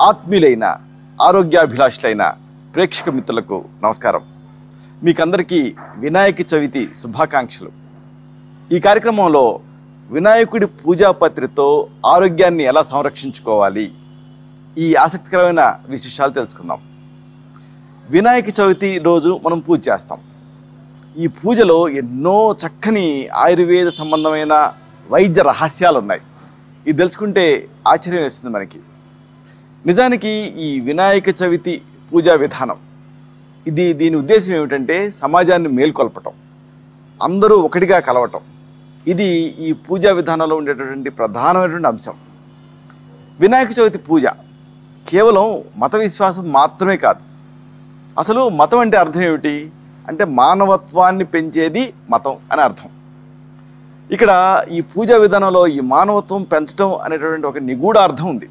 ఆత్మీయులైన ఆరోగ్యాభిలాషులైన ప్రేక్షక మిత్రులకు నమస్కారం మీకందరికీ వినాయక చవితి శుభాకాంక్షలు ఈ కార్యక్రమంలో వినాయకుడి పూజా పత్రితో ఆరోగ్యాన్ని ఎలా సంరక్షించుకోవాలి ఈ ఆసక్తికరమైన విశేషాలు తెలుసుకుందాం వినాయక చవితి రోజు మనం పూజ చేస్తాం ఈ పూజలో ఎన్నో చక్కని ఆయుర్వేద సంబంధమైన వైద్య రహస్యాలు ఉన్నాయి ఇది తెలుసుకుంటే ఆశ్చర్యం వేస్తుంది మనకి నిజానికి ఈ వినాయక చవితి పూజా విధానం ఇది దీని ఉద్దేశం ఏమిటంటే సమాజాన్ని మేల్కొల్పటం అందరూ ఒకటిగా కలవటం ఇది ఈ పూజా విధానంలో ఉండేటటువంటి ప్రధానమైనటువంటి అంశం వినాయక చవితి పూజ కేవలం మత విశ్వాసం మాత్రమే కాదు అసలు మతం అంటే అర్థం ఏమిటి అంటే మానవత్వాన్ని పెంచేది మతం అని అర్థం ఇక్కడ ఈ పూజా విధానంలో ఈ మానవత్వం పెంచడం అనేటటువంటి ఒక నిగూఢ అర్థం ఉంది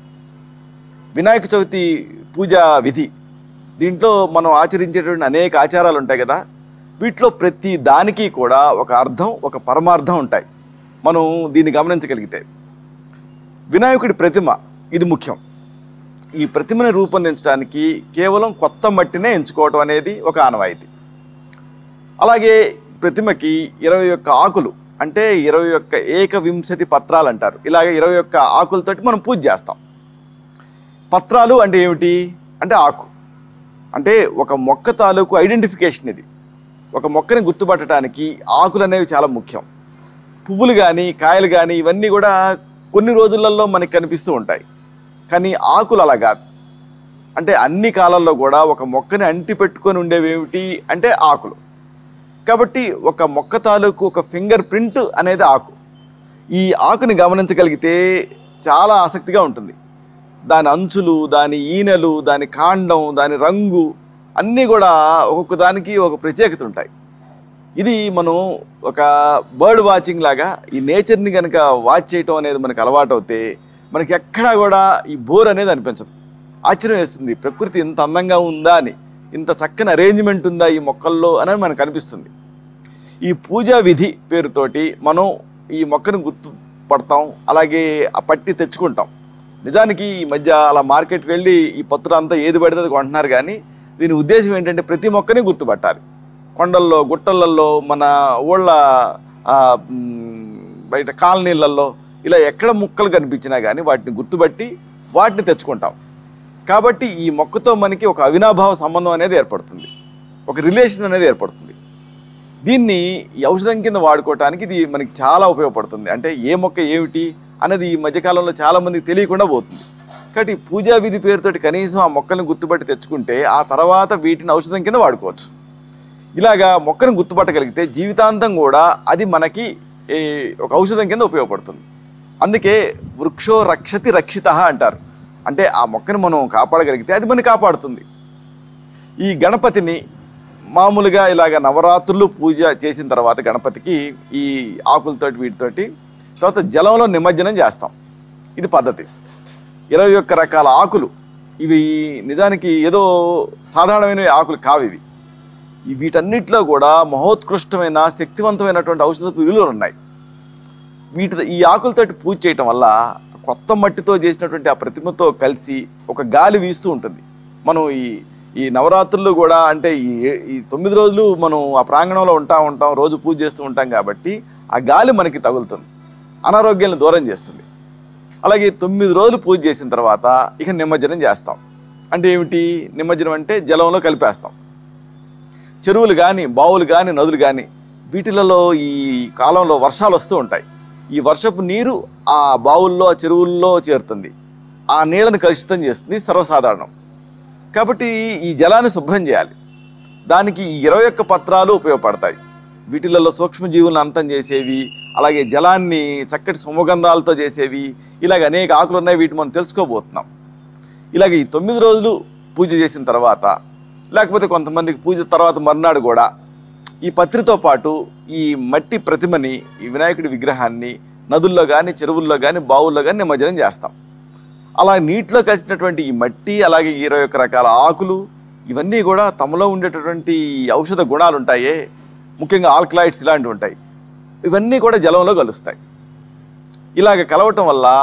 వినాయక చవితి పూజా విధి దీంట్లో మనం ఆచరించేటువంటి అనేక ఆచారాలు ఉంటాయి కదా వీటిలో ప్రతి దానికి కూడా ఒక అర్థం ఒక పరమార్థం ఉంటాయి మనం దీన్ని గమనించగలిగితే వినాయకుడి ప్రతిమ ఇది ముఖ్యం ఈ ప్రతిమను రూపొందించడానికి కేవలం కొత్త మట్టినే ఎంచుకోవటం అనేది ఒక ఆనవాయితీ అలాగే ప్రతిమకి ఇరవై ఒక్క ఆకులు అంటే ఇరవై ఒక్క ఏకవింశతి పత్రాలు అంటారు ఇలాగ ఇరవై ఒక్క ఆకులతోటి మనం పూజ చేస్తాం పత్రాలు అంటే ఏమిటి అంటే ఆకు అంటే ఒక మొక్క తాలూకు ఐడెంటిఫికేషన్ ఇది ఒక మొక్కని గుర్తుపట్టడానికి ఆకులు అనేవి చాలా ముఖ్యం పువ్వులు కానీ కాయలు కానీ ఇవన్నీ కూడా కొన్ని రోజులలో మనకి కనిపిస్తూ ఉంటాయి కానీ ఆకులు అలా కాదు అంటే అన్ని కాలాల్లో కూడా ఒక మొక్కని అంటి పెట్టుకొని ఉండేవి ఏమిటి అంటే ఆకులు కాబట్టి ఒక మొక్క తాలూకు ఒక ఫింగర్ ప్రింట్ అనేది ఆకు ఈ ఆకుని గమనించగలిగితే చాలా ఆసక్తిగా ఉంటుంది దాని అంచులు దాని ఈనెలు దాని కాండం దాని రంగు అన్నీ కూడా ఒక్కొక్క దానికి ఒక ప్రత్యేకత ఉంటాయి ఇది మనం ఒక బర్డ్ వాచింగ్ లాగా ఈ నేచర్ని కనుక వాచ్ చేయటం అనేది మనకు అలవాటు అవుతే మనకి ఎక్కడా కూడా ఈ బోర్ అనేది అనిపించదు ఆశ్చర్యం వేస్తుంది ప్రకృతి ఇంత అందంగా ఉందా అని ఇంత చక్కని అరేంజ్మెంట్ ఉందా ఈ మొక్కల్లో అని మనకు అనిపిస్తుంది ఈ పూజా విధి పేరుతోటి మనం ఈ మొక్కను గుర్తుపడతాం అలాగే ఆ పట్టి తెచ్చుకుంటాం నిజానికి ఈ మధ్య అలా మార్కెట్కి వెళ్ళి ఈ పత్రం అంతా ఏది పడితే అది కొంటున్నారు కానీ దీని ఉద్దేశం ఏంటంటే ప్రతి మొక్కని గుర్తుపట్టాలి కొండల్లో గుట్టలల్లో మన ఊళ్ళ ఆ, మ్, బయట కాలనీలలో ఇలా ఎక్కడ ముక్కలు కనిపించినా కానీ వాటిని గుర్తుపట్టి వాటిని తెచ్చుకుంటాం కాబట్టి ఈ మొక్కతో మనకి ఒక అవినాభావ సంబంధం అనేది ఏర్పడుతుంది ఒక రిలేషన్ అనేది ఏర్పడుతుంది దీన్ని ఈ ఔషధం కింద వాడుకోవటానికి ఇది మనకి చాలా ఉపయోగపడుతుంది అంటే ఏ మొక్క ఏమిటి అనేది ఈ మధ్యకాలంలో చాలామందికి తెలియకుండా పోతుంది కాబట్టి ఈ పూజా విధి పేరుతోటి కనీసం ఆ మొక్కలను గుర్తుపట్టి తెచ్చుకుంటే ఆ తర్వాత వీటిని ఔషధం కింద వాడుకోవచ్చు ఇలాగా మొక్కను గుర్తుపట్టగలిగితే జీవితాంతం కూడా అది మనకి ఈ, ఒక ఔషధం కింద ఉపయోగపడుతుంది అందుకే వృక్షో రక్షతి రక్షిత అంటారు అంటే ఆ మొక్కను మనం కాపాడగలిగితే అది మనని కాపాడుతుంది ఈ గణపతిని మామూలుగా ఇలాగ నవరాత్రులు పూజ చేసిన తర్వాత గణపతికి ఈ ఆకులతోటి వీటితోటి తర్వాత జలంలో నిమజ్జనం చేస్తాం ఇది పద్ధతి ఇరవై ఒక్క రకాల ఆకులు ఇవి నిజానికి ఏదో సాధారణమైన ఆకులు కావు ఇవి ఈ వీటన్నిటిలో కూడా మహోత్కృష్టమైన శక్తివంతమైనటువంటి ఔషధపు విలువలు ఉన్నాయి వీటి ఈ ఆకులతోటి పూజ చేయటం వల్ల కొత్త మట్టితో చేసినటువంటి ఆ ప్రతిమతో కలిసి ఒక గాలి వీస్తూ ఉంటుంది మనం ఈ ఈ నవరాత్రులు కూడా అంటే ఈ ఈ తొమ్మిది రోజులు మనం ఆ ప్రాంగణంలో ఉంటా ఉంటాం రోజు పూజ చేస్తూ ఉంటాం కాబట్టి ఆ గాలి మనకి తగులుతుంది అనారోగ్యాలను దూరం చేస్తుంది అలాగే తొమ్మిది రోజులు పూజ చేసిన తర్వాత ఇక నిమజ్జనం చేస్తాం అంటే ఏమిటి నిమజ్జనం అంటే జలంలో కలిపేస్తాం చెరువులు కానీ బావులు కానీ నదులు కానీ వీటిలలో ఈ కాలంలో వర్షాలు వస్తూ ఉంటాయి ఈ వర్షపు నీరు ఆ బావుల్లో ఆ చెరువుల్లో చేరుతుంది ఆ నీళ్ళని కలుషితం చేస్తుంది సర్వసాధారణం కాబట్టి ఈ జలాన్ని శుభ్రం చేయాలి దానికి ఈ ఇరవై ఒక్క పత్రాలు ఉపయోగపడతాయి వీటిలలో సూక్ష్మజీవులను అంతం చేసేవి అలాగే జలాన్ని చక్కటి సుమగంధాలతో చేసేవి ఇలాగ అనేక ఆకులు ఉన్నాయి వీటి మనం తెలుసుకోబోతున్నాం ఇలాగ ఈ తొమ్మిది రోజులు పూజ చేసిన తర్వాత లేకపోతే కొంతమందికి పూజ తర్వాత మర్నాడు కూడా ఈ పత్రితో పాటు ఈ మట్టి ప్రతిమని ఈ వినాయకుడి విగ్రహాన్ని నదుల్లో కానీ చెరువుల్లో కానీ బావుల్లో కానీ నిమజ్జనం చేస్తాం అలా నీటిలో కలిసినటువంటి ఈ మట్టి అలాగే ఈ ఇరవై ఒక్క రకాల ఆకులు ఇవన్నీ కూడా తమలో ఉండేటటువంటి ఈ ఔషధ గుణాలు ఉంటాయే ముఖ్యంగా ఆల్కలాయిడ్స్ ఇలాంటివి ఉంటాయి ఇవన్నీ కూడా జలంలో కలుస్తాయి ఇలాగ కలవటం వల్ల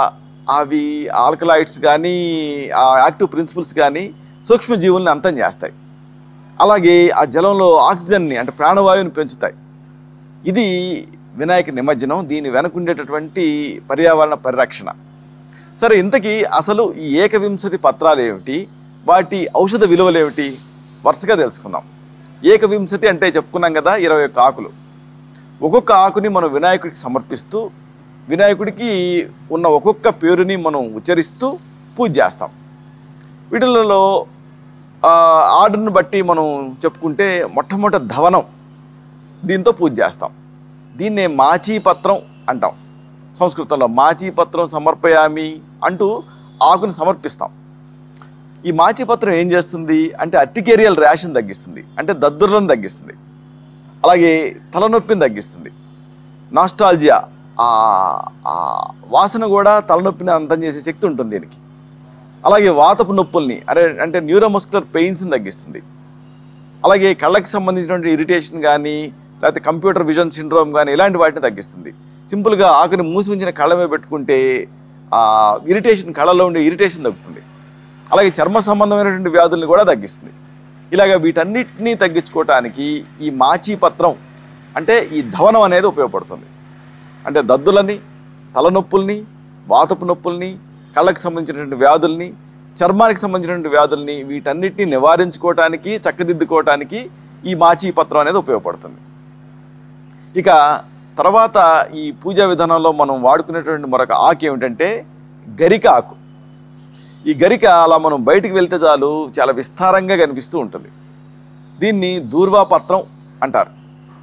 అవి ఆల్కలాయిడ్స్ కానీ ఆ యాక్టివ్ ప్రిన్సిపల్స్ కానీ సూక్ష్మజీవుల్ని అంతం చేస్తాయి అలాగే ఆ జలంలో ఆక్సిజన్ని అంటే ప్రాణవాయువుని పెంచుతాయి ఇది వినాయక నిమజ్జనం దీని వెనకుండేటటువంటి పర్యావరణ పరిరక్షణ సరే ఇంతకీ అసలు ఈ ఏకవింశతి పత్రాలు ఏమిటి వాటి ఔషధ విలువలు ఏమిటి వరుసగా తెలుసుకుందాం ఏకవింశతి అంటే చెప్పుకున్నాం కదా ఇరవై ఒక్క ఆకులు ఒక్కొక్క ఆకుని మనం వినాయకుడికి సమర్పిస్తూ వినాయకుడికి ఉన్న ఒక్కొక్క పేరుని మనం ఉచ్చరిస్తూ పూజ చేస్తాం వీటిలలో ఆ, ఆర్డర్ని బట్టి మనం చెప్పుకుంటే మొట్టమొదటి ధవనం దీంతో పూజ చేస్తాం దీన్నే మాచీపత్రం అంటాం సంస్కృతంలో మాచీపత్రం సమర్పయామి అంటూ ఆకుని సమర్పిస్తాం ఈ మాచీపత్రం ఏం చేస్తుంది అంటే అర్టికేరియల్ ర్యాషన్ తగ్గిస్తుంది అంటే దద్దుర్లను తగ్గిస్తుంది అలాగే తలనొప్పిని తగ్గిస్తుంది నాస్టాల్జియా ఆ ఆ వాసన కూడా తలనొప్పిని అంతం చేసే శక్తి ఉంటుంది దీనికి అలాగే వాతపు నొప్పుల్ని అరే అంటే న్యూరోమస్కులర్ పెయిన్స్ని తగ్గిస్తుంది అలాగే కళ్ళకి సంబంధించినటువంటి ఇరిటేషన్ కానీ లేకపోతే కంప్యూటర్ విజన్ సిండ్రోమ్ కానీ ఇలాంటి వాటిని తగ్గిస్తుంది సింపుల్గా ఆకుని మూసి ఉంచిన కళ్ళ మీద పెట్టుకుంటే ఆ ఇరిటేషన్ కళ్ళలో ఉండే ఇరిటేషన్ తగ్గుతుంది అలాగే చర్మ సంబంధమైనటువంటి వ్యాధుల్ని కూడా తగ్గిస్తుంది ఇలాగ వీటన్నిటినీ తగ్గించుకోవటానికి ఈ మాచీ పత్రం అంటే ఈ ధవనం అనేది ఉపయోగపడుతుంది అంటే దద్దులని తలనొప్పుల్ని వాతపు నొప్పుల్ని కళ్ళకి సంబంధించినటువంటి వ్యాధుల్ని చర్మానికి సంబంధించినటువంటి వ్యాధుల్ని వీటన్నిటిని నివారించుకోవటానికి చక్కదిద్దుకోవటానికి ఈ మాచీ పత్రం అనేది ఉపయోగపడుతుంది ఇక తర్వాత ఈ పూజా విధానంలో మనం వాడుకునేటువంటి మరొక ఆకు ఏమిటంటే గరిక ఆకు ఈ గరిక అలా మనం బయటికి వెళ్తే చాలు చాలా విస్తారంగా కనిపిస్తూ ఉంటుంది దీన్ని దూర్వాపత్రం అంటారు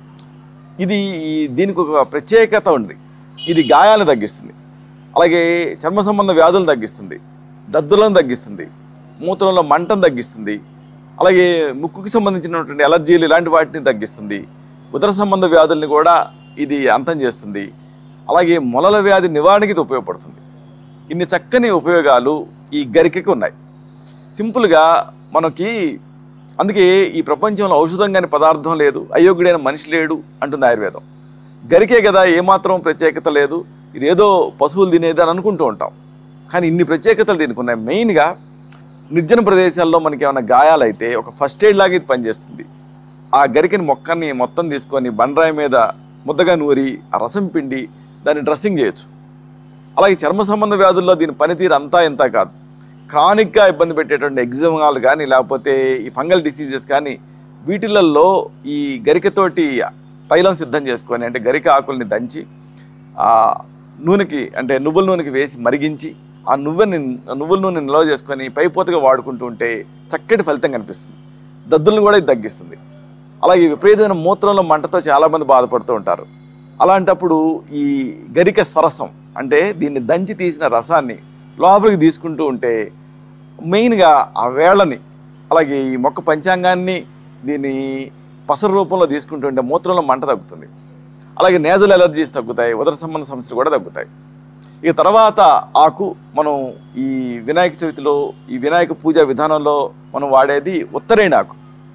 ఇది ఈ- దీనికి ఒక ప్రత్యేకత ఉంది ఇది గాయాలను తగ్గిస్తుంది అలాగే చర్మ సంబంధ వ్యాధులను తగ్గిస్తుంది దద్దులను తగ్గిస్తుంది మూత్రంలో మంటను తగ్గిస్తుంది అలాగే ముక్కుకి సంబంధించినటువంటి ఎలర్జీలు ఇలాంటి వాటిని తగ్గిస్తుంది ఉదర సంబంధ వ్యాధుల్ని కూడా ఇది అంతం చేస్తుంది అలాగే మొలల వ్యాధి నివారణకి ఇది ఉపయోగపడుతుంది ఇన్ని చక్కని ఉపయోగాలు ఈ గరికకి ఉన్నాయి సింపుల్గా మనకి అందుకే ఈ ప్రపంచంలో ఔషధం కాని పదార్థం లేదు అయోగ్యుడైన మనిషి లేడు అంటుంది ఆయుర్వేదం గరికే కదా ఏమాత్రం ప్రత్యేకత లేదు ఇదేదో పశువులు తినేది అని అనుకుంటూ ఉంటాం కానీ ఇన్ని ప్రత్యేకతలు దీనికి ఉన్నాయి మెయిన్గా నిర్జన ప్రదేశాల్లో మనకి ఏమైనా గాయాలైతే ఒక ఫస్ట్ ఎయిడ్ లాగా ఇది పనిచేస్తుంది ఆ గరికని మొక్కని మొత్తం తీసుకొని బండరాయి మీద ముద్దగా నూరి ఆ రసం పిండి దాన్ని డ్రెస్సింగ్ చేయొచ్చు అలాగే చర్మ సంబంధ వ్యాధుల్లో దీని పనితీరు అంతా ఇంత కాదు క్రానిక్గా ఇబ్బంది పెట్టేటువంటి ఎగ్జామాలు కానీ లేకపోతే ఈ ఫంగల్ డిసీజెస్ కానీ వీటిలలో ఈ గరికతోటి తైలం సిద్ధం చేసుకొని అంటే గరిక ఆకుల్ని దంచి ఆ నూనెకి అంటే నువ్వుల నూనెకి వేసి మరిగించి ఆ నువ్వుని నువ్వుల నూనె నిల్వ చేసుకొని పైపోతగా వాడుకుంటూ ఉంటే చక్కటి ఫలితం కనిపిస్తుంది దద్దులను కూడా ఇది తగ్గిస్తుంది అలాగే విపరీతమైన మూత్రంలో మంటతో చాలామంది బాధపడుతూ ఉంటారు అలాంటప్పుడు ఈ గరిక స్వరసం అంటే దీన్ని దంచి తీసిన రసాన్ని లోపలికి తీసుకుంటూ ఉంటే మెయిన్గా ఆ వేళ్ళని అలాగే ఈ మొక్క పంచాంగాన్ని దీన్ని పసరు రూపంలో తీసుకుంటుంటే మూత్రంలో మంట తగ్గుతుంది అలాగే నేజల్ ఎలర్జీస్ తగ్గుతాయి ఉదర సంబంధ సమస్యలు కూడా తగ్గుతాయి ఇక తర్వాత ఆకు మనం ఈ వినాయక చవితిలో ఈ వినాయక పూజ విధానంలో మనం వాడేది ఉత్తరేణి ఆకు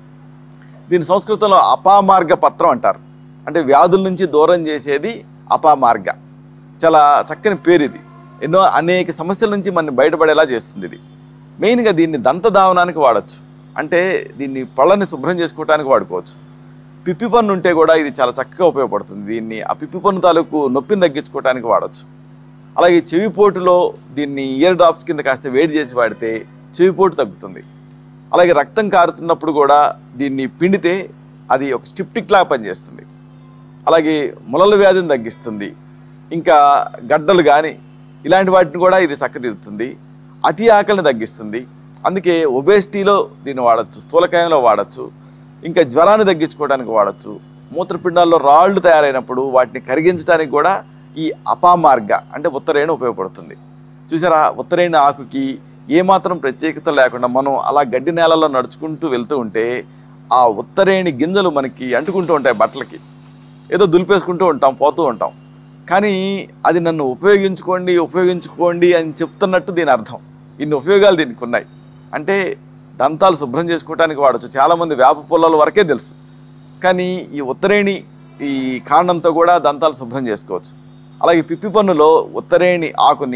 దీని సంస్కృతంలో అపామార్గ పత్రం అంటారు అంటే వ్యాధుల నుంచి దూరం చేసేది అపామార్గ చాలా చక్కని పేరు ఇది ఎన్నో అనేక సమస్యల నుంచి మనం బయటపడేలా చేస్తుంది ఇది మెయిన్గా దీన్ని దంతధావనానికి వాడచ్చు అంటే దీన్ని పళ్ళని శుభ్రం చేసుకోవడానికి వాడుకోవచ్చు పిప్పి పన్ను ఉంటే కూడా ఇది చాలా చక్కగా ఉపయోగపడుతుంది దీన్ని ఆ పిప్పి పన్ను తాలూకు నొప్పిని తగ్గించుకోవడానికి వాడచ్చు అలాగే చెవిపోటులో దీన్ని ఇయర్ డ్రాప్స్ కింద కాస్త వేడి చేసి వాడితే చెవిపోటు తగ్గుతుంది అలాగే రక్తం కారుతున్నప్పుడు కూడా దీన్ని పిండితే అది ఒక స్టిప్టిక్ లాగా పనిచేస్తుంది అలాగే ములల వ్యాధిని తగ్గిస్తుంది ఇంకా గడ్డలు కానీ ఇలాంటి వాటిని కూడా ఇది చక్కదిద్దుతుంది అతి ఆకలిని తగ్గిస్తుంది అందుకే ఒబేసిటీలో దీన్ని వాడచ్చు స్థూలకాయంలో వాడచ్చు ఇంకా జ్వరాన్ని తగ్గించుకోవడానికి వాడచ్చు మూత్రపిండాల్లో రాళ్ళు తయారైనప్పుడు వాటిని కరిగించడానికి కూడా ఈ అపామార్గ అంటే ఉత్తరేణి ఉపయోగపడుతుంది చూసారా ఉత్తరేణి ఆకుకి ఏమాత్రం ప్రత్యేకత లేకుండా మనం అలా గడ్డి నేలలో నడుచుకుంటూ వెళ్తూ ఉంటే ఆ ఉత్తరేణి గింజలు మనకి అంటుకుంటూ ఉంటాయి బట్టలకి ఏదో దులిపేసుకుంటూ ఉంటాం పోతూ ఉంటాం కానీ అది నన్ను ఉపయోగించుకోండి ఉపయోగించుకోండి అని చెప్తున్నట్టు దీని అర్థం ఇన్ని ఉపయోగాలు దీనికి ఉన్నాయి అంటే దంతాలు శుభ్రం చేసుకోవడానికి వాడచ్చు చాలామంది వేప పొలాల వరకే తెలుసు కానీ ఈ ఉత్తరేణి ఈ కాండంతో కూడా దంతాలు శుభ్రం చేసుకోవచ్చు అలాగే పిప్పి పన్నులో ఉత్తరేణి ఆకుని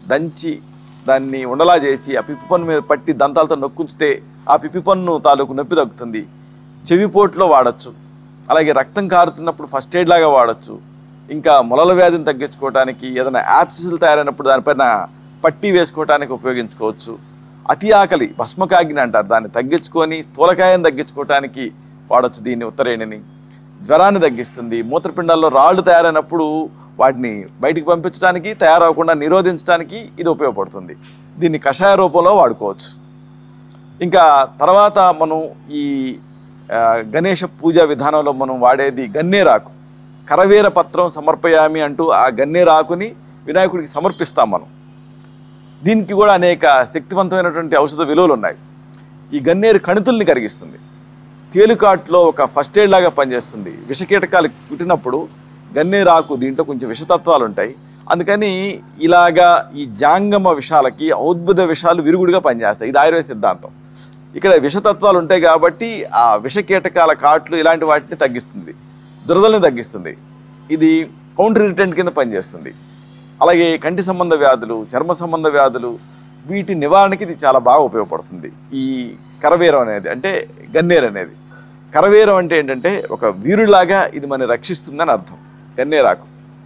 దంచి దాన్ని ఉండలా చేసి ఆ పిప్పి పన్ను మీద పట్టి దంతాలతో నొక్కుంచితే ఆ పిప్పి పన్ను తాలూకు నొప్పి తగ్గుతుంది చెవిపోటులో వాడచ్చు అలాగే రక్తం కారుతున్నప్పుడు ఫస్ట్ ఎయిడ్ లాగా వాడచ్చు ఇంకా మొలల వ్యాధిని తగ్గించుకోవడానికి ఏదైనా యాప్సిస్లు తయారైనప్పుడు దానిపైన పట్టీ వేసుకోవడానికి ఉపయోగించుకోవచ్చు అతి ఆకలి భస్మకాగ్ని అంటారు దాన్ని తగ్గించుకొని స్థూలకాయం తగ్గించుకోవడానికి వాడచ్చు దీన్ని ఉత్తరేణిని జ్వరాన్ని తగ్గిస్తుంది మూత్రపిండాల్లో రాళ్ళు తయారైనప్పుడు వాటిని బయటికి పంపించడానికి తయారవకుండా నిరోధించడానికి ఇది ఉపయోగపడుతుంది దీన్ని కషాయ రూపంలో వాడుకోవచ్చు ఇంకా తర్వాత మనం ఈ ఆ, గణేష పూజా విధానంలో మనం వాడేది గన్నేరాకు కరవీర పత్రం సమర్పయామి అంటూ ఆ గన్నేరాకుని వినాయకుడికి సమర్పిస్తాం మనం దీనికి కూడా అనేక శక్తివంతమైనటువంటి ఔషధ విలువలు ఉన్నాయి ఈ గన్నేరు కణితుల్ని కరిగిస్తుంది తేలికాట్లో ఒక ఫస్ట్ ఎయిడ్ లాగా పనిచేస్తుంది విషకీటకాలు కుట్టినప్పుడు గన్నేరాకు దీంట్లో కొంచెం విషతత్వాలు ఉంటాయి అందుకని ఇలాగా ఈ జాంగమ విషాలకి ఔద్భుత విషాలు విరుగుడుగా పనిచేస్తాయి ఇది ఆయుర్వేద సిద్ధాంతం ఇక్కడ విషతత్వాలు ఉంటాయి కాబట్టి ఆ విషకీటకాల కాట్లు ఇలాంటి వాటిని తగ్గిస్తుంది దురదల్ని తగ్గిస్తుంది ఇది కౌంటర్ ఇరిటెంట్ కింద పనిచేస్తుంది అలాగే కంటి సంబంధ వ్యాధులు చర్మ సంబంధ వ్యాధులు వీటి నివారణకి ఇది చాలా బాగా ఉపయోగపడుతుంది ఈ కరవీరం అనేది అంటే గన్నేరు అనేది కరవీరం అంటే ఏంటంటే ఒక వీరులాగా ఇది మన రక్షిస్తుందని అర్థం గన్నేరాకు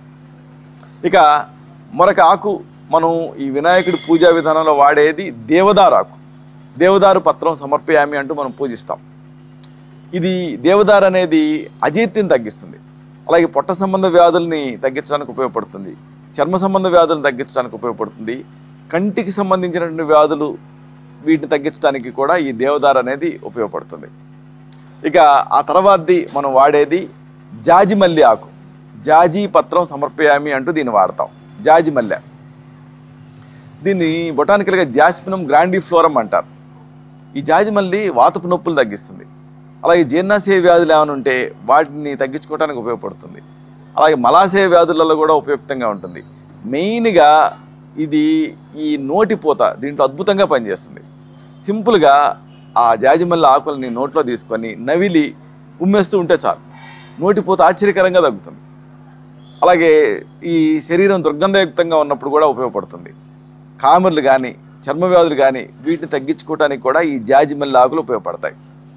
ఇక మరొక ఆకు మనం ఈ వినాయకుడి పూజా విధానంలో వాడేది దేవదారు ఆకు దేవదారు పత్రం సమర్పయామి అంటూ మనం పూజిస్తాం ఇది దేవదారు అనేది అజీర్తిని తగ్గిస్తుంది అలాగే పొట్ట సంబంధ వ్యాధుల్ని తగ్గించడానికి ఉపయోగపడుతుంది చర్మ సంబంధ వ్యాధులను తగ్గించడానికి ఉపయోగపడుతుంది కంటికి సంబంధించినటువంటి వ్యాధులు వీటిని తగ్గించడానికి కూడా ఈ దేవదారు అనేది ఉపయోగపడుతుంది ఇక ఆ తర్వాతది మనం వాడేది జాజి మల్లి ఆకు జాజి పత్రం సమర్పయామి అంటూ దీన్ని వాడతాం జాజి మల్లె దీన్ని బొటానికల్గా జాస్మినం గ్రాండిఫ్లోరం అంటారు ఈ జాజి మల్లి వాతపు నొప్పులు తగ్గిస్తుంది అలాగే జీర్ణాశయ వ్యాధులు ఏమైనా ఉంటే వాటిని తగ్గించుకోవడానికి ఉపయోగపడుతుంది అలాగే మలాశయ వ్యాధులలో కూడా ఉపయుక్తంగా ఉంటుంది మెయిన్గా ఇది ఈ నోటిపూత దీంట్లో అద్భుతంగా పనిచేస్తుంది సింపుల్గా ఆ జాజిమల్ల ఆకుల్ని నోట్లో తీసుకొని నవిలి ఉమ్మేస్తూ ఉంటే చాలు నోటిపూత ఆశ్చర్యకరంగా తగ్గుతుంది అలాగే ఈ శరీరం దుర్గంధయుక్తంగా ఉన్నప్పుడు కూడా ఉపయోగపడుతుంది కామెర్లు కానీ చర్మ వ్యాధులు కానీ వీటిని తగ్గించుకోవడానికి కూడా ఈ జాజిమల్లి ఆకులు ఉపయోగపడతాయి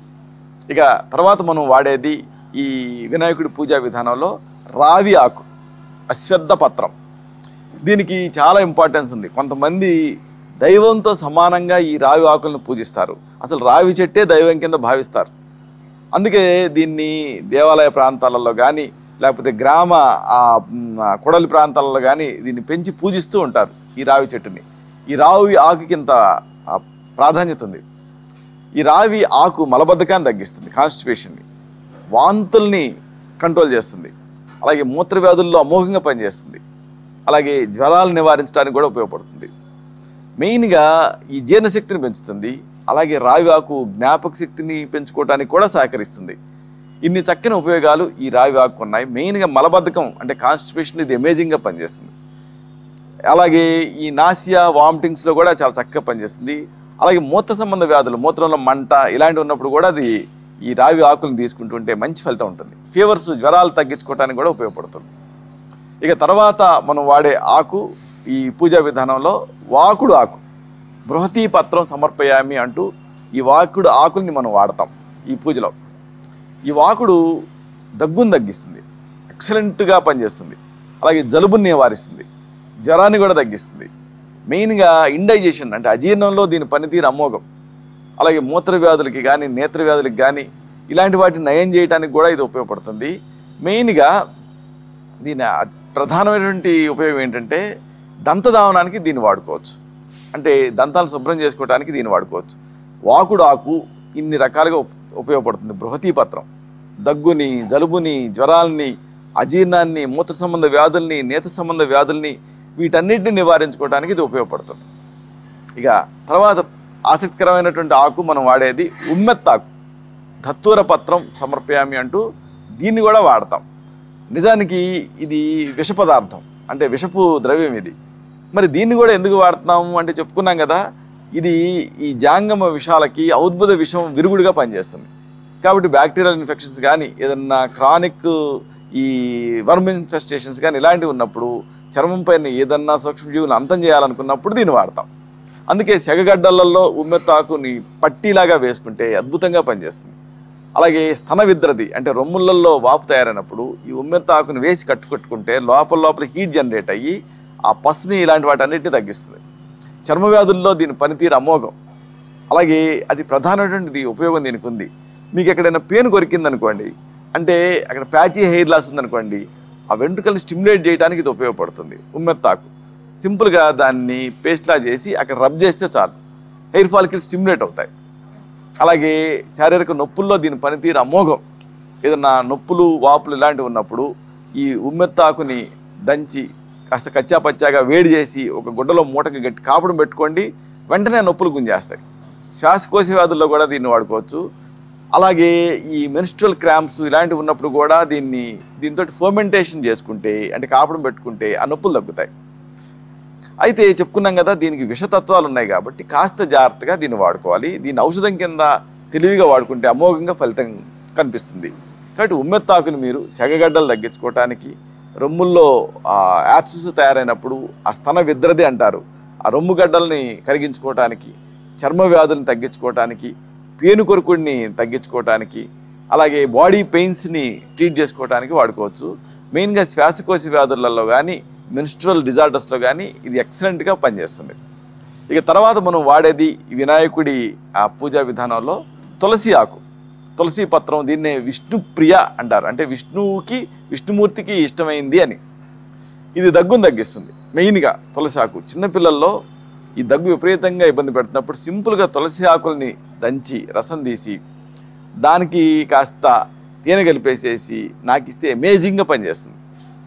ఇక తర్వాత మనం వాడేది ఈ వినాయకుడి పూజా విధానంలో రావి ఆకు అశ్వద్ధ పత్రం దీనికి చాలా ఇంపార్టెన్స్ ఉంది కొంతమంది దైవంతో సమానంగా ఈ రావి ఆకులను పూజిస్తారు అసలు రావి చెట్టే దైవం కింద భావిస్తారు అందుకే దీన్ని దేవాలయ ప్రాంతాలలో కానీ లేకపోతే గ్రామ ఆ, మ్, ఆ, కొడలి ప్రాంతాలలో కానీ దీన్ని పెంచి పూజిస్తూ ఉంటారు ఈ రావి చెట్టుని ఈ రావి ఆకుకి ఇంత ఆ, ప్రాధాన్యత ఉంది ఈ రావి ఆకు మలబద్ధకాన్ని తగ్గిస్తుంది కాన్స్టిపేషన్ని వాంతుల్ని కంట్రోల్ చేస్తుంది అలాగే మూత్ర వ్యాధుల్లో అమోఘంగా పనిచేస్తుంది అలాగే జ్వరాలు నివారించడానికి కూడా ఉపయోగపడుతుంది మెయిన్గా ఈ జీర్ణశక్తిని పెంచుతుంది అలాగే రావి ఆకు జ్ఞాపక శక్తిని పెంచుకోవడానికి కూడా సహకరిస్తుంది ఇన్ని చక్కని ఉపయోగాలు ఈ రావి ఆకు ఉన్నాయి మెయిన్గా మలబద్ధకం అంటే కాన్స్టిపేషన్ ఇది అమేజింగ్గా పనిచేస్తుంది అలాగే ఈ నాసియా వామిటింగ్స్లో కూడా చాలా చక్కగా పనిచేస్తుంది అలాగే మూత్ర సంబంధ వ్యాధులు మూత్రంలో మంట ఇలాంటివి ఉన్నప్పుడు కూడా అది ఈ రావి ఆకులను తీసుకుంటుంటే మంచి ఫలితం ఉంటుంది ఫీవర్స్ జ్వరాలు తగ్గించుకోవడానికి కూడా ఉపయోగపడుతుంది ఇక తర్వాత మనం వాడే ఆకు ఈ పూజా విధానంలో వాకుడు ఆకు బృహతీ పత్రం సమర్పయామి అంటూ ఈ వాకుడు ఆకుల్ని మనం వాడతాం ఈ పూజలో ఈ వాకుడు దగ్గును తగ్గిస్తుంది ఎక్సలెంట్గా పనిచేస్తుంది అలాగే జలుబుని నివారిస్తుంది జ్వరాన్ని కూడా తగ్గిస్తుంది మెయిన్గా ఇండైజేషన్ అంటే అజీర్ణంలో దీని పనితీరు అమోఘం అలాగే మూత్ర వ్యాధులకి కానీ నేత్ర వ్యాధులకి కానీ ఇలాంటి వాటిని నయం చేయడానికి కూడా ఇది ఉపయోగపడుతుంది మెయిన్గా దీని అ- ప్రధానమైనటువంటి ఉపయోగం ఏంటంటే దంతధావనానికి దీన్ని వాడుకోవచ్చు అంటే దంతాలు శుభ్రం చేసుకోవడానికి దీన్ని వాడుకోవచ్చు వాకుడు ఆకు ఇన్ని రకాలుగా ఉప్- ఉపయోగపడుతుంది బృహతీ పత్రం దగ్గుని జలుబుని జ్వరాల్ని అజీర్ణాన్ని మూత్ర సంబంధ వ్యాధుల్ని నేత్ర సంబంధ వ్యాధుల్ని వీటన్నిటిని నివారించుకోవడానికి ఇది ఉపయోగపడుతుంది ఇక తర్వాత ఆసక్తికరమైనటువంటి ఆకు మనం వాడేది ఉమ్మెత్తాకు దత్తూర పత్రం సమర్పయామి అంటూ దీన్ని కూడా వాడతాం నిజానికి ఇది విష పదార్థం అంటే విషపు ద్రవ్యం ఇది మరి దీన్ని కూడా ఎందుకు వాడుతున్నాము అంటే చెప్పుకున్నాం కదా ఇది ఈ జాంగమ విషాలకి ఔద్భుత విషం విరుగుడుగా పనిచేస్తుంది కాబట్టి బ్యాక్టీరియల్ ఇన్ఫెక్షన్స్ కానీ ఏదన్నా క్రానిక్ ఈ వర్మ్ ఇన్ఫెస్టేషన్స్ కానీ ఇలాంటివి ఉన్నప్పుడు చర్మం పైన ఏదన్నా సూక్ష్మజీవులు అంతం చేయాలనుకున్నప్పుడు దీన్ని వాడతాం అందుకే సెగగడ్డలలో ఉమ్మెత్తాకుని పట్టీలాగా వేసుకుంటే అద్భుతంగా పనిచేస్తుంది అలాగే స్తన విద్రది అంటే రొమ్ములలో వాపు తయారైనప్పుడు ఈ ఉమ్మెత్తాకుని వేసి కట్టుకట్టుకుంటే లోపల లోపల హీట్ జనరేట్ అయ్యి ఆ పస్ని ఇలాంటి వాటన్నిటిని తగ్గిస్తుంది చర్మ వ్యాధుల్లో దీని పనితీరు అమోఘం అలాగే అది ప్రధానమైనటువంటి ఉపయోగం దీనికి ఉంది మీకు ఎక్కడైనా పేను కొరికింది అనుకోండి అంటే అక్కడ ప్యాచీ హెయిర్ లాస్ ఉందనుకోండి ఆ వెంట్రుకల్ని స్టిమ్యులేట్ చేయడానికి ఇది ఉపయోగపడుతుంది ఉమ్మెత్తాకు సింపుల్గా దాన్ని పేస్ట్లా చేసి అక్కడ రబ్ చేస్తే చాలు హెయిర్ ఫాలికల్స్ స్టిమ్యులేట్ అవుతాయి అలాగే శారీరక నొప్పుల్లో దీని పనితీరు అమోఘం ఏదన్నా నొప్పులు వాపులు ఇలాంటివి ఉన్నప్పుడు ఈ ఉమ్మెత్తాకుని దంచి కాస్త కచ్చా పచ్చాగా వేడి చేసి ఒక గుడ్డలో మూటకి గట్టి కాపుడు పెట్టుకోండి వెంటనే నొప్పులు గుంజేస్తాయి శ్వాసకోశ వ్యాధుల్లో కూడా దీన్ని వాడుకోవచ్చు అలాగే ఈ మెన్స్ట్రల్ క్రాంప్స్ ఇలాంటివి ఉన్నప్పుడు కూడా దీన్ని దీంతో ఫర్మెంటేషన్ చేసుకుంటే అంటే కాపడం పెట్టుకుంటే ఆ నొప్పులు తగ్గుతాయి అయితే చెప్పుకున్నాం కదా దీనికి విషతత్వాలు ఉన్నాయి కాబట్టి కాస్త జాగ్రత్తగా దీన్ని వాడుకోవాలి దీన్ని ఔషధం కింద తెలివిగా వాడుకుంటే అమోఘంగా ఫలితం కనిపిస్తుంది కాబట్టి ఉమ్మెత్తాకుని మీరు సెగగడ్డలు తగ్గించుకోవటానికి రొమ్ముల్లో యాప్సిస్ తయారైనప్పుడు ఆ స్తన విద్రది అంటారు ఆ రొమ్ము గడ్డల్ని కరిగించుకోవటానికి చర్మ వ్యాధులను తగ్గించుకోవటానికి పేను కొరుకుడిని తగ్గించుకోవటానికి అలాగే బాడీ పెయిన్స్ని ట్రీట్ చేసుకోవడానికి వాడుకోవచ్చు మెయిన్గా శ్వాసకోశ వ్యాధులలో కానీ మెన్స్ట్రల్ డిజార్డర్స్లో కానీ ఇది ఎక్సలెంట్గా పనిచేస్తుంది ఇక తర్వాత మనం వాడేది ఈ వినాయకుడి ఆ పూజా విధానంలో తులసి ఆకు తులసి పత్రం దీన్నే విష్ణుప్రియ అంటారు అంటే విష్ణువుకి విష్ణుమూర్తికి ఇష్టమైంది అని ఇది దగ్గును తగ్గిస్తుంది మెయిన్గా తులసి ఆకు చిన్నపిల్లల్లో ఈ దగ్గు విపరీతంగా ఇబ్బంది పెడుతున్నప్పుడు సింపుల్గా తులసి ఆకుల్ని దంచి రసం తీసి దానికి కాస్త తేనె కలిపేసేసి నాకు ఇస్తే అమేజింగ్గా పనిచేస్తుంది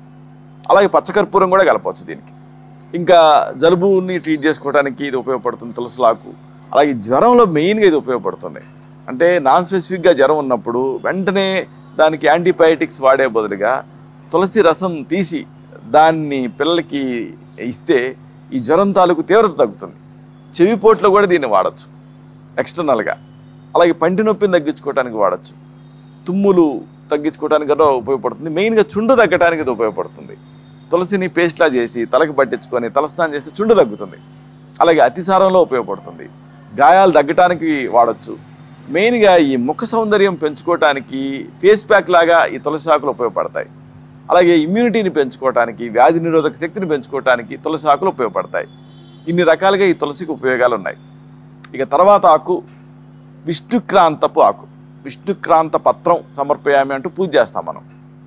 అలాగే పచ్చకర్పూరం కూడా కలపవచ్చు దీనికి ఇంకా జలుబుని ట్రీట్ చేసుకోవడానికి ఇది ఉపయోగపడుతుంది తులసిలాకు అలాగే జ్వరంలో మెయిన్గా ఇది ఉపయోగపడుతుంది అంటే నాన్ స్పెసిఫిక్గా జ్వరం ఉన్నప్పుడు వెంటనే దానికి యాంటీబయాటిక్స్ వాడే బదులుగా తులసి రసం తీసి దాన్ని పిల్లలకి ఇస్తే ఈ జ్వరం తాలూకు తీవ్రత తగ్గుతుంది చెవిపోట్లో కూడా దీన్ని వాడచ్చు ఎక్స్టర్నల్గా అలాగే పంటి నొప్పిని తగ్గించుకోవడానికి వాడచ్చు తుమ్ములు తగ్గించుకోవడానికి కూడా ఉపయోగపడుతుంది మెయిన్గా చుండు తగ్గడానికి ఇది ఉపయోగపడుతుంది తులసిని పేస్ట్లా చేసి తలకి పట్టించుకొని తలస్నానం చేస్తే చుండు తగ్గుతుంది అలాగే అతిసారంలో ఉపయోగపడుతుంది గాయాలు తగ్గటానికి వాడచ్చు మెయిన్గా ఈ ముఖ సౌందర్యం పెంచుకోవటానికి ఫేస్ ప్యాక్ లాగా ఈ తులసి ఆకులు ఉపయోగపడతాయి అలాగే ఇమ్యూనిటీని పెంచుకోవటానికి వ్యాధి నిరోధక శక్తిని పెంచుకోవటానికి తులసి ఆకులు ఉపయోగపడతాయి ఇన్ని రకాలుగా ఈ తులసికి ఉపయోగాలు ఉన్నాయి ఇక తర్వాత ఆకు విష్ణుక్రాంతపు ఆకు విష్ణుక్రాంత పత్రం సమర్పయామి అంటూ పూజ చేస్తాం మనం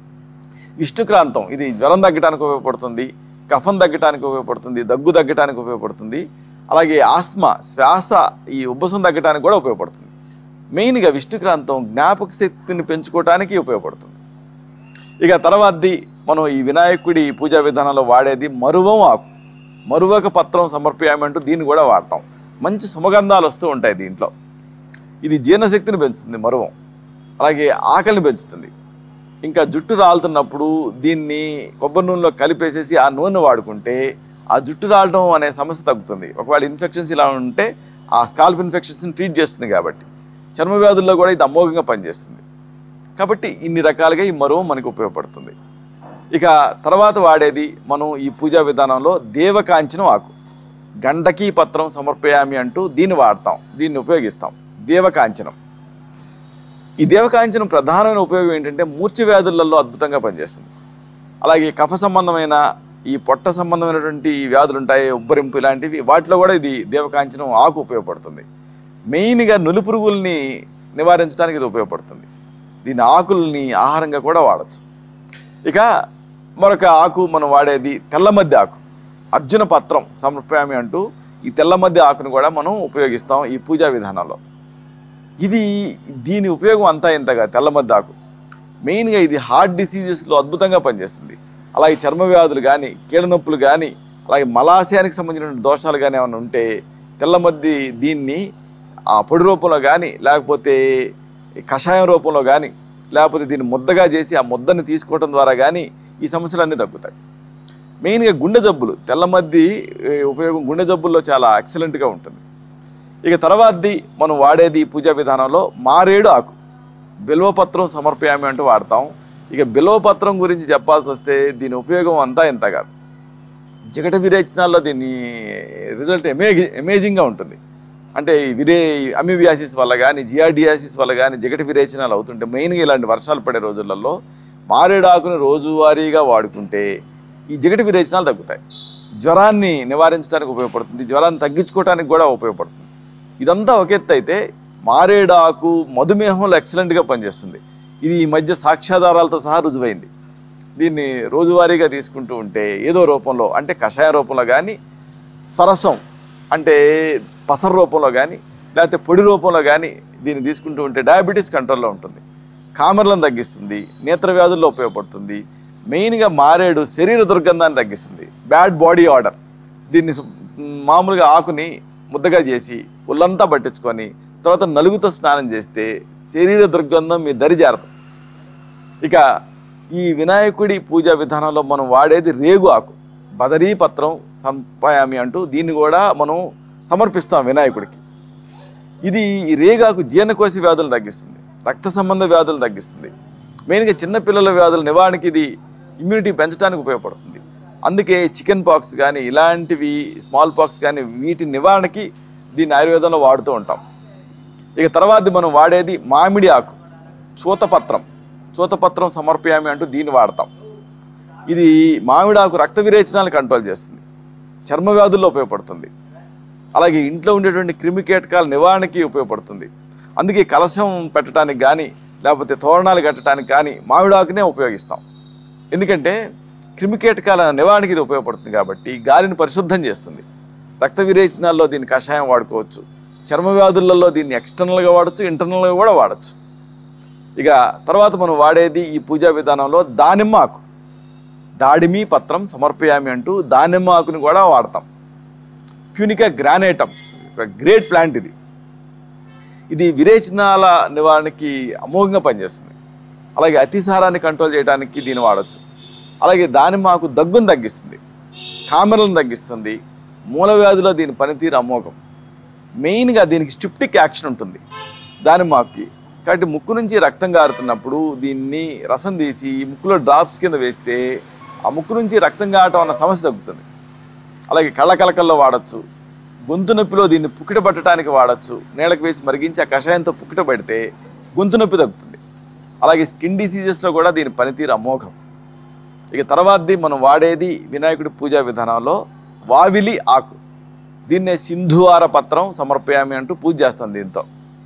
విష్ణుక్రాంతం ఇది జ్వరం తగ్గడానికి ఉపయోగపడుతుంది కఫం తగ్గడానికి ఉపయోగపడుతుంది దగ్గు తగ్గడానికి ఉపయోగపడుతుంది అలాగే ఆస్మా శ్వాస ఈ ఉబ్బసం తగ్గడానికి కూడా ఉపయోగపడుతుంది మెయిన్గా విష్ణుక్రాంతం జ్ఞాపక శక్తిని పెంచుకోవటానికి ఉపయోగపడుతుంది ఇక తర్వాతది మనం ఈ వినాయకుడి పూజా విధానంలో వాడేది మరువం ఆకు మరువక పత్రం సమర్పయామి అంటూ దీన్ని కూడా వాడతాం మంచి సుమగంధాలు వస్తూ ఉంటాయి దీంట్లో ఇది జీర్ణశక్తిని పెంచుతుంది మరువం అలాగే ఆకలిని పెంచుతుంది ఇంకా జుట్టు రాలుతున్నప్పుడు దీన్ని కొబ్బరి నూనెలో కలిపేసేసి ఆ నూనె వాడుకుంటే ఆ జుట్టు రాలడం అనే సమస్య తగ్గుతుంది ఒకవేళ ఇన్ఫెక్షన్స్ ఇలా ఉంటే ఆ స్కాల్ప్ ఇన్ఫెక్షన్స్ని ట్రీట్ చేస్తుంది కాబట్టి చర్మ వ్యాధుల్లో కూడా ఇది అమోఘంగా పనిచేస్తుంది కాబట్టి ఇన్ని రకాలుగా ఈ మరువం మనకు ఉపయోగపడుతుంది ఇక తర్వాత వాడేది మనం ఈ పూజా విధానంలో దేవకాంచనం ఆకు గండకీ పత్రం సమర్పయామి అంటూ దీన్ని వాడతాం దీన్ని ఉపయోగిస్తాం దేవకాంచనం ఈ దేవకాంచనం ప్రధానమైన ఉపయోగం ఏంటంటే మూర్ఛ వ్యాధులలో అద్భుతంగా పనిచేస్తుంది అలాగే కఫ సంబంధమైన ఈ పొట్ట సంబంధమైనటువంటి ఈ వ్యాధులు ఉంటాయి ఉబ్బరింపు ఇలాంటివి వాటిలో కూడా ఇది దేవకాంచనం ఆకు ఉపయోగపడుతుంది మెయిన్గా నులి పురుగుల్ని నివారించడానికి ఇది ఉపయోగపడుతుంది దీని ఆకుల్ని ఆహారంగా కూడా వాడచ్చు ఇక మరొక ఆకు మనం వాడేది తెల్లమద్ది ఆకు అర్జున పత్రం సమర్పయామి అంటూ ఈ తెల్లమద్ది ఆకును కూడా మనం ఉపయోగిస్తాం ఈ పూజా విధానంలో ఇది దీని ఉపయోగం అంతా ఇంతగా తెల్లమద్ది ఆకు మెయిన్గా ఇది హార్ట్ డిసీజెస్లో అద్భుతంగా పనిచేస్తుంది అలాగే చర్మ వ్యాధులు కానీ కీళ్ళ నొప్పులు కానీ అలాగే మలాశయానికి సంబంధించిన దోషాలు కానీ ఏమైనా ఉంటే తెల్లమద్ది దీన్ని ఆ పొడి రూపంలో కానీ లేకపోతే ఈ కషాయం రూపంలో కానీ లేకపోతే దీన్ని ముద్దగా చేసి ఆ ముద్దని తీసుకోవడం ద్వారా కానీ ఈ సమస్యలన్నీ తగ్గుతాయి మెయిన్గా గుండె జబ్బులు తెల్లమద్ది ఏ, ఉపయోగం గుండె జబ్బుల్లో చాలా ఎక్సలెంట్గా ఉంటుంది ఇక తర్వాతది మనం వాడేది ఈ పూజా విధానంలో మారేడు ఆకు బిల్వపత్రం సమర్పయామి అంటూ వాడతాం ఇక బిల్వపత్రం గురించి చెప్పాల్సి వస్తే దీని ఉపయోగం అంతా ఎంత కాదు జిగట విరేచనాల్లో దీని రిజల్ట్ ఎమేజి అమేజింగ్గా ఉంటుంది అంటే ఈ విరే అమిబియాసిస్ వల్ల కానీ జియాడియాసిస్ వల్ల కానీ జిగట విరేచనాలు అవుతుంటే మెయిన్గా ఇలాంటి వర్షాలు పడే రోజులలో మారేడాకుని రోజువారీగా వాడుకుంటే ఈ జిగట విరేచనాలు తగ్గుతాయి జ్వరాన్ని నివారించడానికి ఉపయోగపడుతుంది జ్వరాన్ని తగ్గించుకోవడానికి కూడా ఉపయోగపడుతుంది ఇదంతా ఒక ఎత్తు అయితే మారేడాకు మధుమేహంలో ఎక్సలెంట్గా పనిచేస్తుంది ఇది ఈ మధ్య సాక్ష్యాధారాలతో సహా రుజువైంది దీన్ని రోజువారీగా తీసుకుంటూ ఉంటే ఏదో రూపంలో అంటే కషాయ రూపంలో కానీ సరసం అంటే పసర రూపంలో కానీ లేకపోతే పొడి రూపంలో కానీ దీన్ని తీసుకుంటూ ఉంటే డయాబెటీస్ కంట్రోల్లో ఉంటుంది కామెర్లను తగ్గిస్తుంది నేత్ర వ్యాధుల్లో ఉపయోగపడుతుంది మెయిన్గా మారేడు శరీర దుర్గంధాన్ని తగ్గిస్తుంది బ్యాడ్ బాడీ ఆర్డర్ దీన్ని సు- మామూలుగా ఆకుని ముద్దగా చేసి ఒళ్ళంతా పట్టించుకొని తర్వాత నలుగుతో స్నానం చేస్తే శరీర దుర్గంధం మీ దరి చేరదు ఇక ఈ వినాయకుడి పూజా విధానంలో మనం వాడేది రేగు ఆకు బదరీ పత్రం సంపాయామి అంటూ దీన్ని కూడా మనం సమర్పిస్తాం వినాయకుడికి ఇది ఈ రేగాకు జీర్ణకోశ వ్యాధులను తగ్గిస్తుంది రక్త సంబంధ వ్యాధులను తగ్గిస్తుంది మెయిన్గా చిన్నపిల్లల వ్యాధుల నివారణకి ఇది ఇమ్యూనిటీ పెంచడానికి ఉపయోగపడుతుంది అందుకే చికెన్ పాక్స్ కానీ ఇలాంటివి స్మాల్ పాక్స్ కానీ వీటి నివారణకి దీన్ని ఆయుర్వేదంలో వాడుతూ ఉంటాం ఇక తర్వాత మనం వాడేది మామిడి ఆకు చూతపత్రం చూతపత్రం సమర్పయామి అంటూ దీన్ని వాడతాం ఇది మామిడాకు రక్త విరేచనాలు కంట్రోల్ చేస్తుంది చర్మ వ్యాధుల్లో ఉపయోగపడుతుంది అలాగే ఇంట్లో ఉండేటువంటి క్రిమి కీటకాల నివారణకి ఉపయోగపడుతుంది అందుకే కలశం పెట్టడానికి కానీ లేకపోతే తోరణాలు కట్టడానికి కానీ మామిడాకునే ఉపయోగిస్తాం ఎందుకంటే క్రిమి కీటకాల నివారణకి ఇది ఉపయోగపడుతుంది కాబట్టి గాలిని పరిశుద్ధం చేస్తుంది రక్త విరేచనాల్లో దీన్ని కషాయం వాడుకోవచ్చు చర్మ వ్యాధులలో దీన్ని ఎక్స్టర్నల్గా వాడచ్చు ఇంటర్నల్గా కూడా వాడచ్చు ఇక తర్వాత మనం వాడేది ఈ పూజా విధానంలో దానిమ్మ ఆకు దాడిమి పత్రం సమర్పయామి అంటూ దానిమ్మ ఆకుని కూడా వాడతాం ప్యూనికా గ్రానేటం ఒక గ్రేట్ ప్లాంట్ ఇది ఇది విరేచనాల నివారణకి అమోఘంగా పనిచేస్తుంది అలాగే అతిసారాన్ని కంట్రోల్ చేయడానికి దీన్ని వాడచ్చు అలాగే దానిమ్మ ఆకు దగ్గును తగ్గిస్తుంది కామెరలను తగ్గిస్తుంది మూల వ్యాధిలో దీని పనితీరు అమోఘం మెయిన్గా దీనికి స్టిప్టిక్ యాక్షన్ ఉంటుంది దానిమ్మకి కాబట్టి ముక్కు నుంచి రక్తం కారుతున్నప్పుడు దీన్ని రసం తీసి ముక్కులో డ్రాప్స్ కింద వేస్తే ఆ ముక్కు నుంచి రక్తం కారటం అన్న సమస్య తగ్గుతుంది అలాగే కళ్ళ కలకల్లో వాడచ్చు గొంతు నొప్పిలో దీన్ని పుక్కిట పట్టడానికి వాడచ్చు నీళ్ళకి వేసి మరిగించి ఆ కషాయంతో పుక్కిట పెడితే గొంతు నొప్పి తగ్గుతుంది అలాగే స్కిన్ డిసీజెస్లో కూడా దీని పనితీరు అమోఘం ఇక తర్వాతది మనం వాడేది వినాయకుడి పూజా విధానంలో వావిలి ఆకు దీన్నే సింధువార పత్రం సమర్పయామి అంటూ పూజ చేస్తాం దీంతో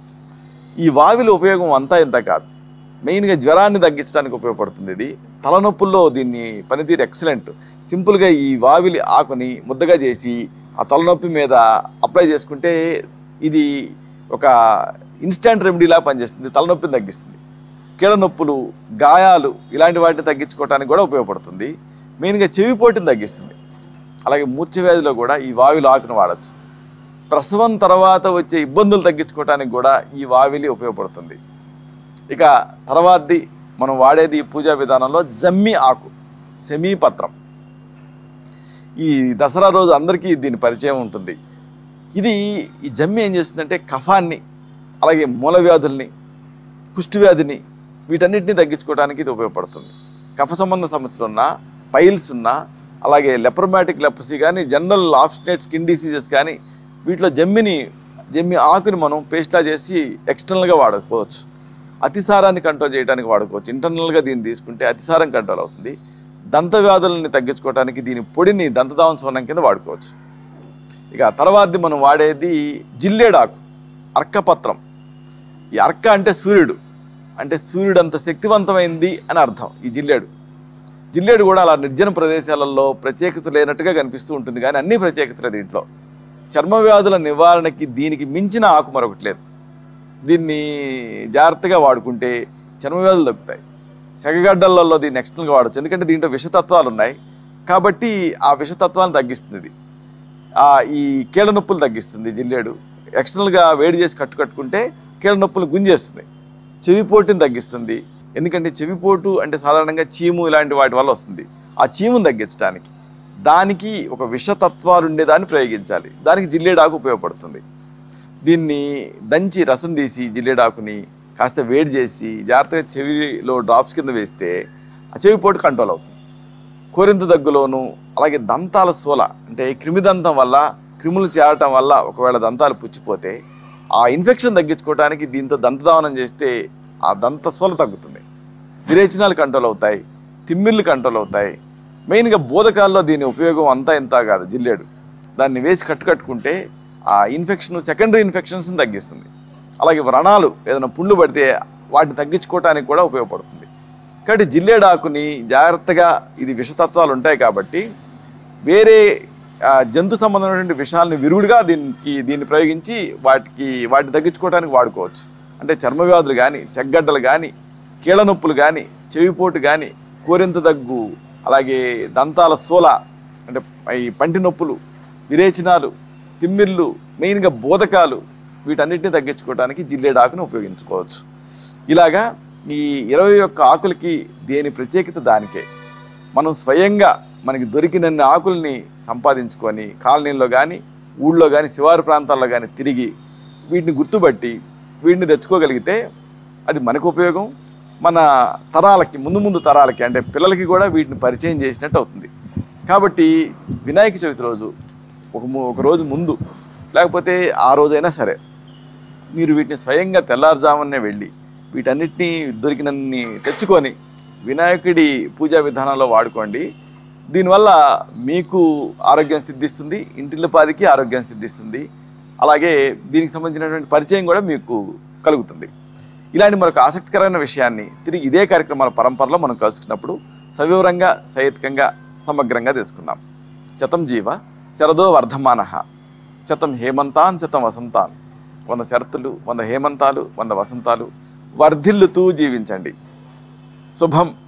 ఈ వావిలి ఉపయోగం అంతా ఇంత కాదు మెయిన్గా జ్వరాన్ని తగ్గించడానికి ఉపయోగపడుతుంది ఇది తలనొప్పుల్లో దీన్ని పనితీరు ఎక్సలెంట్ సింపుల్గా ఈ వావిలి ఆకుని ముద్దగా చేసి ఆ తలనొప్పి మీద అప్లై చేసుకుంటే ఇది ఒక ఇన్స్టంట్ రెమెడీలా పనిచేస్తుంది తలనొప్పిని తగ్గిస్తుంది కీళ్ళ నొప్పులు గాయాలు ఇలాంటి వాటిని తగ్గించుకోవడానికి కూడా ఉపయోగపడుతుంది మెయిన్గా చెవిపోటుని తగ్గిస్తుంది అలాగే మూర్ఛ వ్యాధిలో కూడా ఈ వావిలి ఆకును వాడచ్చు ప్రసవం తర్వాత వచ్చే ఇబ్బందులు తగ్గించుకోవడానికి కూడా ఈ వావిలి ఉపయోగపడుతుంది ఇక తర్వాతది మనం వాడేది ఈ పూజా విధానంలో జమ్మి ఆకు సెమీపత్రం ఈ దసరా రోజు అందరికీ దీని పరిచయం ఉంటుంది ఇది ఈ జమ్మి ఏం చేస్తుందంటే కఫాన్ని అలాగే మూల వ్యాధుల్ని కుష్టి వ్యాధిని వీటన్నిటిని తగ్గించుకోవడానికి ఇది ఉపయోగపడుతుంది కఫ సంబంధ సమస్యలు ఉన్నా పైల్స్ ఉన్నా అలాగే లెప్రమాటిక్ లెప్రసీ కానీ జనరల్ ఆబ్స్టినేట్ స్కిన్ డిసీజెస్ కానీ వీటిలో జమ్మిని జమ్మి ఆకుని మనం పేస్ట్లా చేసి ఎక్స్టర్నల్గా వాడుకోవచ్చు అతిసారాన్ని కంట్రోల్ చేయడానికి వాడుకోవచ్చు ఇంటర్నల్గా దీన్ని తీసుకుంటే అతిసారం కంట్రోల్ అవుతుంది దంత వ్యాధులని తగ్గించుకోవడానికి దీని పొడిని దంతదావం చూర్ణం కింద వాడుకోవచ్చు ఇక తర్వాతది మనం వాడేది జిల్లేడాకు అర్కపత్రం ఈ అర్క అంటే సూర్యుడు అంటే సూర్యుడు అంత శక్తివంతమైంది అని అర్థం ఈ జిల్లేడు జిల్లేడు కూడా అలా నిర్జన ప్రదేశాలలో ప్రత్యేకత లేనట్టుగా కనిపిస్తూ ఉంటుంది కానీ అన్ని ప్రత్యేకతలే దీంట్లో చర్మ వ్యాధుల నివారణకి దీనికి మించిన ఆకు మరొకటి లేదు దీన్ని జాగ్రత్తగా వాడుకుంటే చర్మ వ్యాధులు తగ్గుతాయి సెగగడ్డలలో దీన్ని ఎక్స్టర్నల్గా వాడచ్చు ఎందుకంటే దీంట్లో విషతత్వాలు ఉన్నాయి కాబట్టి ఆ విషతత్వాన్ని తగ్గిస్తుంది ఇది ఆ ఈ కీళ్ళ నొప్పులు తగ్గిస్తుంది జిల్లేడు ఎక్స్టర్నల్గా వేడి చేసి కట్టు కట్టుకుంటే కీళ్ళ నొప్పులు గుంజేస్తుంది చెవిపోటుని తగ్గిస్తుంది ఎందుకంటే చెవిపోటు అంటే సాధారణంగా చీము ఇలాంటి వాటి వల్ల వస్తుంది ఆ చీమును తగ్గించడానికి దానికి ఒక విషతత్వాలు ఉండేదాన్ని ప్రయోగించాలి దానికి జిల్లేడాకు ఉపయోగపడుతుంది దీన్ని దంచి రసం తీసి జిల్లేడాకుని కాస్త వేడి చేసి జాగ్రత్తగా చెవిలో డ్రాప్స్ కింద వేస్తే ఆ చెవి పోటు కంట్రోల్ అవుతుంది కోరింత దగ్గులోను అలాగే దంతాల సోల అంటే క్రిమిదంతం వల్ల క్రిములు చేరటం వల్ల ఒకవేళ దంతాలు పుచ్చిపోతే ఆ ఇన్ఫెక్షన్ తగ్గించుకోవడానికి దీంతో దంతధావనం చేస్తే ఆ దంత సోల తగ్గుతుంది విరేచనాలు కంట్రోల్ అవుతాయి తిమ్మిళ్ళు కంట్రోల్ అవుతాయి మెయిన్గా బోధకాల్లో దీని ఉపయోగం అంతా ఇంత కాదు జిల్లేడు దాన్ని వేసి కట్టు కట్టుకుంటే ఆ ఇన్ఫెక్షన్ సెకండరీ ఇన్ఫెక్షన్స్ని తగ్గిస్తుంది అలాగే వ్రణాలు ఏదైనా పుండ్లు పడితే వాటిని తగ్గించుకోవడానికి కూడా ఉపయోగపడుతుంది కాబట్టి జిల్లేడు ఆకుని జాగ్రత్తగా ఇది విషతత్వాలు ఉంటాయి కాబట్టి వేరే ఆ, జంతు సంబంధమైనటువంటి విషయాలని విరుగుడుగా దీనికి దీన్ని ప్రయోగించి వాటికి వాటిని తగ్గించుకోవడానికి వాడుకోవచ్చు అంటే చర్మ వ్యాధులు కానీ సెగ్గడ్డలు కానీ కీళ్ళ నొప్పులు కానీ చెవిపోటు కానీ కోరింత దగ్గు అలాగే దంతాల సోల అంటే ఈ పంటి నొప్పులు విరేచనాలు తిమ్మిర్లు మెయిన్గా బోధకాలు వీటన్నిటిని తగ్గించుకోవడానికి జిల్లేడు ఆకుని ఉపయోగించుకోవచ్చు ఇలాగా ఈ ఇరవై ఒక్క ఆకులకి దేని ప్రత్యేకత దానికే మనం స్వయంగా మనకి దొరికినన్ని ఆకుల్ని సంపాదించుకొని కాలనీల్లో కానీ ఊళ్ళో కానీ శివారు ప్రాంతాల్లో కానీ తిరిగి వీటిని గుర్తుపట్టి వీటిని తెచ్చుకోగలిగితే అది మనకు ఉపయోగం మన తరాలకి ముందు ముందు తరాలకి అంటే పిల్లలకి కూడా వీటిని పరిచయం చేసినట్టు అవుతుంది కాబట్టి వినాయక చవితి రోజు ఒక ము- ఒక రోజు ముందు లేకపోతే ఆ రోజైనా సరే మీరు వీటిని స్వయంగా తెల్లారుజామునే వెళ్ళి వీటన్నిటినీ దొరికినన్ని తెచ్చుకొని వినాయకుడి పూజా విధానంలో వాడుకోండి దీనివల్ల మీకు ఆరోగ్యం సిద్ధిస్తుంది ఇంటిల్లపాదికి ఆరోగ్యం సిద్ధిస్తుంది అలాగే దీనికి సంబంధించినటువంటి పరిచయం కూడా మీకు కలుగుతుంది ఇలాంటి మరొక ఆసక్తికరమైన విషయాన్ని తిరిగి ఇదే కార్యక్రమాల పరంపరలో మనం కలుసుకున్నప్పుడు సవివరంగా సైతికంగా సమగ్రంగా తెలుసుకుందాం శతం జీవ శరదో వర్ధమాన శతం హేమంతాన్ శతం వసంతాన్ వంద శరతులు వంద హేమంతాలు వంద వసంతాలు వర్ధిల్లుతూ జీవించండి శుభం